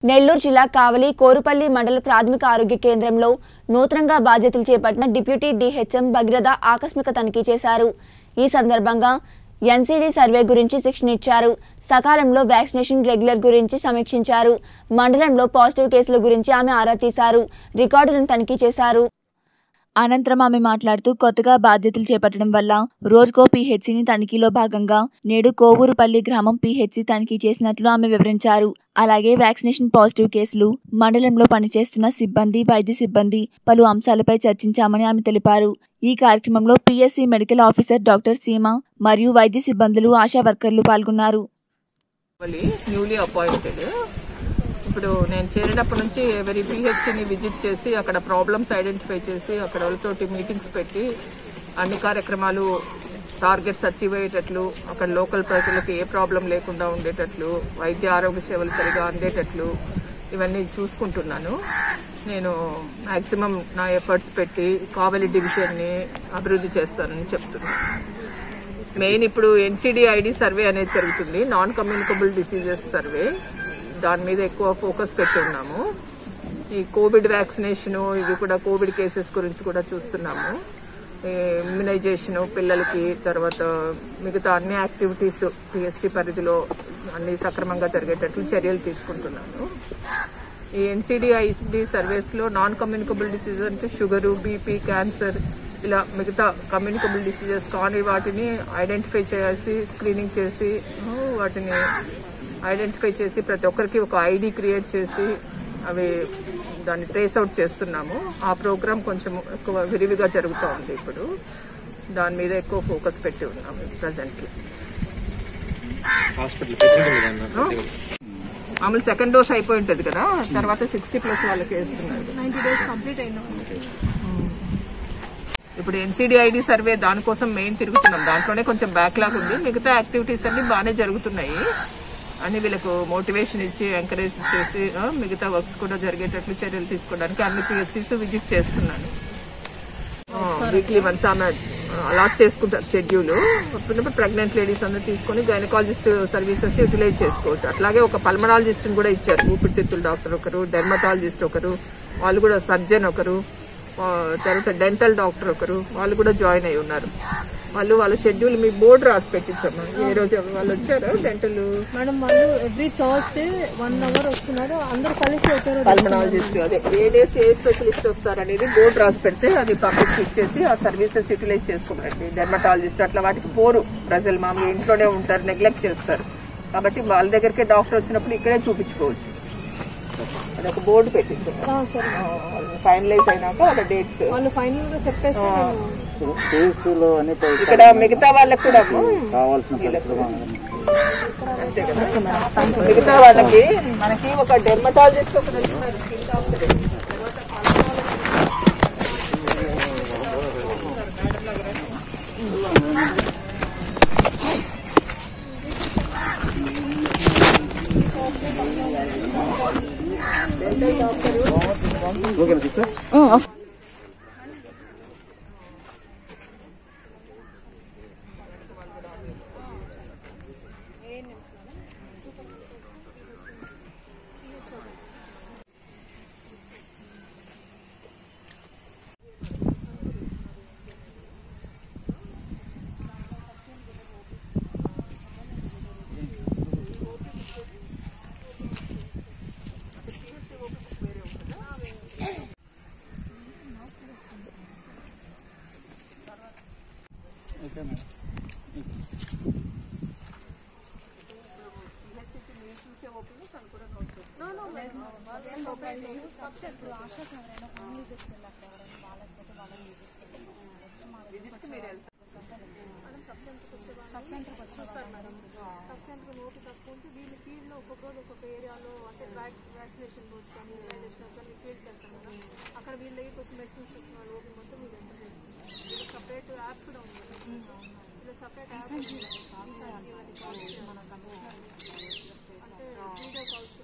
నెల్లూరు జిల్లా కావలి కోరుపల్లి మండల ప్రాథమిక ఆరోగ్య కేంద్రంలో నూతనంగా బాధ్యతలు చేపట్టిన డిప్యూటీ డిహెచ్ఎం భగీరథ ఆకస్మిక తనిఖీ చేశారు ఈ సందర్భంగా ఎన్సీడీ సర్వే గురించి శిక్షణ ఇచ్చారు సకాలంలో వ్యాక్సినేషన్ రెగ్యులర్ గురించి సమీక్షించారు మండలంలో పాజిటివ్ కేసుల గురించి ఆమె ఆరా తీశారు రికార్డులను తనిఖీ చేశారు అనంతరం ఆమె మాట్లాడుతూ కొత్తగా బాధ్యతలు చేపట్టడం వల్ల రోజుకో పీహెచ్సీని తనిఖీలో భాగంగా నేడు కోవూరుపల్లి గ్రామం పీహెచ్సీ తనిఖీ చేసినట్లు ఆమె వివరించారు అలాగే వ్యాక్సినేషన్ పాజిటివ్ కేసులు మండలంలో పనిచేస్తున్న సిబ్బంది వైద్య సిబ్బంది పలు అంశాలపై చర్చించామని ఆమె తెలిపారు ఈ కార్యక్రమంలో పీఎస్సీ మెడికల్ ఆఫీసర్ డాక్టర్ సీమ మరియు వైద్య సిబ్బందులు ఆశా వర్కర్లు పాల్గొన్నారు న్యూలీ అపాయింటెడ్ ఇప్పుడు నేను చేరినప్పటి నుంచి ఎవరి పిహెచ్సిని విజిట్ చేసి అక్కడ ప్రాబ్లమ్స్ ఐడెంటిఫై చేసి అక్కడ వాళ్ళతోటి మీటింగ్స్ పెట్టి అన్ని కార్యక్రమాలు టార్గెట్స్ అచీవ్ అయ్యేటట్లు అక్కడ లోకల్ ప్రజలకు ఏ ప్రాబ్లం లేకుండా ఉండేటట్లు వైద్య ఆరోగ్య సేవలు సరిగా అందేటట్లు ఇవన్నీ చూసుకుంటున్నాను నేను మాక్సిమం నా ఎఫర్ట్స్ పెట్టి కావలి డివిజన్ని అభివృద్ధి చేస్తానని చెప్తున్నాను మెయిన్ ఇప్పుడు ఎన్సిడి ఐడి సర్వే అనేది జరుగుతుంది నాన్ కమ్యూనికబుల్ డిసీజెస్ సర్వే దాని మీద ఎక్కువ ఫోకస్ పెట్టి ఉన్నాము ఈ కోవిడ్ వ్యాక్సినేషన్ ఇవి కూడా కోవిడ్ కేసెస్ గురించి కూడా చూస్తున్నాము ఇమ్యునైజేషన్ పిల్లలకి తర్వాత మిగతా అన్ని యాక్టివిటీస్ పిఎస్సి పరిధిలో అన్ని సక్రమంగా జరిగేటట్లు చర్యలు తీసుకుంటున్నాను ఈ ఎన్సిడి ఐడి సర్వేస్ లో నాన్ కమ్యూనికబుల్ డిసీజెస్ అంటే షుగరు బీపీ క్యాన్సర్ ఇలా మిగతా కమ్యూనికబుల్ డిసీజెస్ కాని వాటిని ఐడెంటిఫై చేసి స్క్రీనింగ్ చేసి ఆ, వాటిని ఐడెంటిఫై చేసి ప్రతి ఒక్కరికి ఒక ఐడి క్రియేట్ చేసి అవి దాన్ని ట్రేస్ అవుట్ చేస్తున్నాము ఆ ప్రోగ్రామ్ కొంచెం ఎక్కువ విరివిగా జరుగుతూ ఉంది ఇప్పుడు దాని మీద ఎక్కువ ఫోకస్ పెట్టి ఉన్నాము ప్రజెంట్లీ హాస్పిటల్ ఫెసిలిటీ మీద అన్నారు మామూలు సెకండ్ డోస్ అయిపోయి ఉంటుంది కదా తర్వాత సిక్స్టీ ప్లస్ వాళ్ళకి వేస్తున్నారు నైన్టీ డేస్ కంప్లీట్ అయినా ఇప్పుడు ఎన్సీడీఐడి సర్వే దానికోసం మెయిన్ తిరుగుతున్నాం దాంట్లోనే కొంచెం బ్యాక్లాగ్ ఉంది మిగతా యాక్టివిటీస్ అన్ని బాగానే జరుగుతున్నాయి అని వీళ్ళకు మోటివేషన్ ఇచ్చి ఎంకరేజ్ చేసి ఆ, మిగతా వర్క్స్ కూడా జరిగేటట్లు చర్యలు తీసుకోవడానికి అన్ని పిఎస్సీస్ విజిట్ చేస్తున్నాను వీక్లీ వన్స్ ఆమె అలాట్ చేసుకుంటారు షెడ్యూల్ అప్పుడప్పుడు ప్రెగ్నెంట్ లేడీస్ అందరూ తీసుకొని గైనకాలజిస్ట్ సర్వీసెస్ యూటిలైజ్ చేసుకోవచ్చు అట్లాగే ఒక పల్మనాలజిస్ట్ కూడా ఇచ్చారు ఊపిరితిత్తుల డాక్టర్ ఒకరు డెర్మటాలజిస్ట్ ఒకరు వాళ్ళు కూడా సర్జన్ ఒకరు ఆ, తర్వాత డెంటల్ డాక్టర్ ఒకరు వాళ్ళు కూడా జాయిన్ అయి ఉన్నారు వాళ్ళు వాళ్ళ షెడ్యూల్ మీ బోర్డు రాసి పెట్టించాము ఏ రోజు వాళ్ళు వచ్చారు డెంటల్ మేడం వాళ్ళు ఎవ్రీ థర్స్డే వన్ అవర్ వస్తున్నారు అందరూ కలిసి వచ్చారు పల్మనాలజిస్ట్ అదే ఏ డేస్ ఏ స్పెషలిస్ట్ వస్తారు అనేది బోర్డు రాసి పెడితే అది పబ్లిక్ ఇచ్చేసి ఆ సర్వీసెస్ యూటిలైజ్ చేసుకోమండి డెర్మటాలజిస్ట్ అట్లా వాటికి పోరు ప్రజలు మామూలుగా ఇంట్లోనే ఉంటారు నెగ్లెక్ట్ చేస్తారు కాబట్టి వాళ్ళ దగ్గరికి డాక్టర్ వచ్చినప్పుడు ఇక్కడే చూపించుకోవచ్చు అది ఒక బోర్డు పెట్టించారు సరే ఫైనలైజ్ అయినాక వాళ్ళ డేట్స్ వాళ్ళు ఫైనల్ గా చెప్పేస్తే నేను కేసులో అన్ని పై- ఇక్కడ మిగతా వాళ్ళకి కూడా కావాల్సిన పరిశ్రమ అంతే కదా మిగతా వాళ్ళకి మనకి ఒక డెర్మటాలజిస్ట్ ఒక ఉన్నారు స్కిన్ డాక్టర్ ఓకేనా సిస్టర్ నోటి తక్కువ ఉంటే వీళ్ళు ఫీల్డ్ లో ఒక్కొక్క రోజు ఒక్కొక్క ఏరియాలో అంటే వ్యాక్సినేషన్ రోజు కానీ ఇమ్యునైజేషన్ కానీ ఫీల్డ్కి వెళ్తాం కదా అక్కడ వీళ్ళ దగ్గరికి వచ్చి మెడిసిన్స్ తీసుకున్న లోపు మొత్తం వీళ్ళు ఎంటర్ చేసుకుంటారు వీళ్ళకి సపరేట్ యాప్ కూడా ఉంది వీళ్ళకి సపరేట్ యాప్ అంటే వీడియో కాల్స్